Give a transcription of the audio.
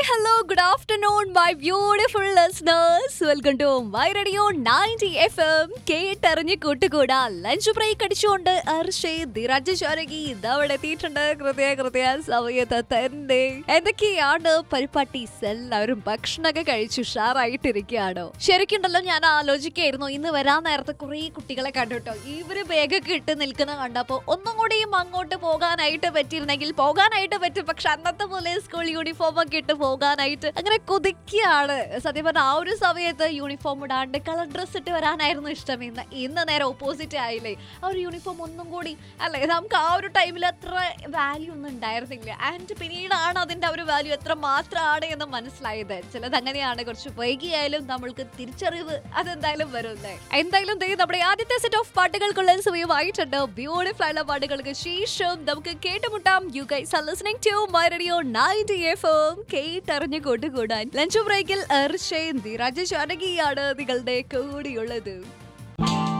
hello, good afternoon, my beautiful listeners. Welcome to My Radio 90 FM. കേട്ടറിഞ്ഞ് കൂട്ടുകൂടാ lunch break അടിച്ചുകൊണ്ട് അർഷേ ധിരാജ് ശാരകി ഇതവിടെ എത്തിയിട്ടുണ്ട് കൃത്യ കൃത്യ സമയത്ത് തന്നെ എന്തൊക്കെയാണ് പരിപാട്ടീസ് എല്ലാവരും ഭക്ഷണമൊക്കെ കഴിച്ച് ഉഷാറായിട്ടിരിക്കുകയാണോ ശരിക്കുണ്ടല്ലോ ഞാൻ ആലോചിക്കായിരുന്നു ഇന്ന് വരാൻ നേരത്തെ കുറെ കുട്ടികളെ കണ്ടുട്ടോ ഇവര് ബാഗൊക്കെ ഇട്ട് നിൽക്കുന്ന കണ്ടപ്പോ ഒന്നും കൂടിയും അങ്ങോട്ട് പോകാനായിട്ട് പറ്റിയിരുന്നെങ്കിൽ പോകാനായിട്ട് പറ്റും പക്ഷെ അന്നത്തെ പോലെ സ്കൂൾ യൂണിഫോം ഒക്കെ ഇട്ട് പോകാനായിട്ട് അങ്ങനെ കൊതിക്കുകയാണ് സത്യം പറഞ്ഞ ആ ഒരു സമയത്ത് യൂണിഫോം ഇടാണ്ട് കളർ ഡ്രസ് ഇട്ട് വരാനായിരുന്നു ഇഷ്ടം ഇന്ന് ഇന്ന് നേരെ ഓപ്പോസിറ്റ് ആയില്ലേ ആ ഒരു യൂണിഫോം ഒന്നും കൂടി അല്ലേ നമുക്ക് ആ ഒരു ടൈമിൽ അത്ര വാല്യൂ ഒന്നും ഉണ്ടായിരുന്നില്ല ആൻഡ് പിന്നീടാണ് അതിന്റെ ആ ഒരു വാല്യൂ എത്ര മാത്രമാണ് എന്ന് മനസ്സിലായത് ചിലത് അങ്ങനെയാണ് കുറച്ച് വൈകിയായാലും നമ്മൾക്ക് തിരിച്ചറിവ് അതെന്തായാലും വരുന്നേ എന്തായാലും ദേ നമ്മുടെ ആദ്യത്തെ സെറ്റ് ഓഫ് പാട്ടുകൾക്കുള്ള സമയമായിട്ടുണ്ട് ബ്യൂട്ടിഫുൾ ആയിട്ടുള്ള പാട്ടുകൾക്ക് ശേഷം നമുക്ക് കേട്ടുമുട്ടാം you guys are listening to my radio 90 FM കേട്ടറിഞ്ഞു കൂട്ടുകൂടാൻ ലഞ്ച് ബ്രേക്കിൽ അർഷയും ധീരാജ് ശാനകിയാണ് നിങ്ങളുടെ കൂടിയുള്ളത്